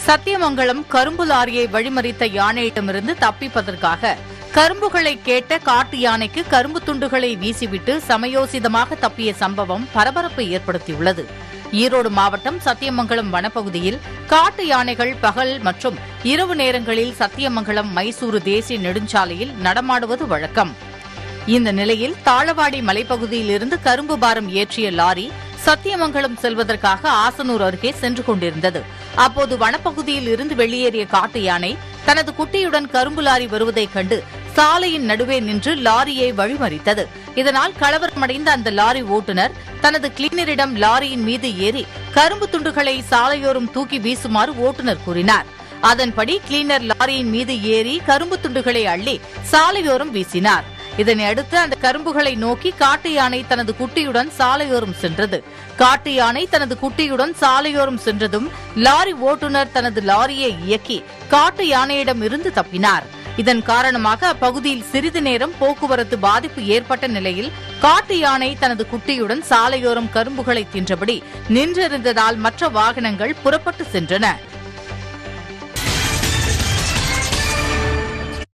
சத்தியமங்கலம் கரும்பு லாரியை வழிமறித்த யானையிடமிருந்து தப்பிப்பதற்காக கரும்புகளை கேட்ட காட்டு யானைக்கு கரும்பு துண்டுகளை வீசிவிட்டு சமயோசிதமாக தப்பிய சம்பவம் பரபரப்பை ஏற்படுத்தியுள்ளது ஈரோடு மாவட்டம் சத்தியமங்கலம் வனப்பகுதியில் காட்டு யானைகள் பகல் மற்றும் இரவு நேரங்களில் சத்தியமங்கலம் மைசூரு தேசிய நெடுஞ்சாலையில் நடமாடுவது வழக்கம் இந்த நிலையில் தாளவாடி மலைப்பகுதியில் இருந்து கரும்பு பாரம் ஏற்றிய லாரி சத்தியமங்கலம் செல்வதற்காக ஆசனூர் அருகே சென்று கொண்டிருந்தது அப்போது வனப்பகுதியில் இருந்து வெளியேறிய காட்டு யானை தனது குட்டியுடன் கரும்பு லாரி வருவதைக் கண்டு சாலையின் நடுவே நின்று லாரியை வழிமறித்தது இதனால் கலவரமடைந்த அந்த லாரி ஓட்டுநர் தனது கிளீனரிடம் லாரியின் மீது ஏறி கரும்பு துண்டுகளை சாலையோரம் தூக்கி வீசுமாறு ஓட்டுநர் கூறினார் அதன்படி கிளீனர் லாரியின் மீது ஏறி கரும்பு துண்டுகளை அள்ளி சாலையோரம் வீசினார் இதனை அடுத்து அந்த கரும்புகளை நோக்கி காட்டு யானை தனது குட்டியுடன் சாலையோரம் சென்றது காட்டு யானை தனது குட்டியுடன் சாலையோரம் சென்றதும் லாரி ஓட்டுநர் தனது லாரியை இயக்கி காட்டு யானையிடம் இருந்து தப்பினார் இதன் காரணமாக அப்பகுதியில் சிறிது நேரம் போக்குவரத்து பாதிப்பு ஏற்பட்ட நிலையில் காட்டு யானை தனது குட்டியுடன் சாலையோரம் கரும்புகளை தின்றபடி நின்றிருந்ததால் மற்ற வாகனங்கள் புறப்பட்டு சென்றன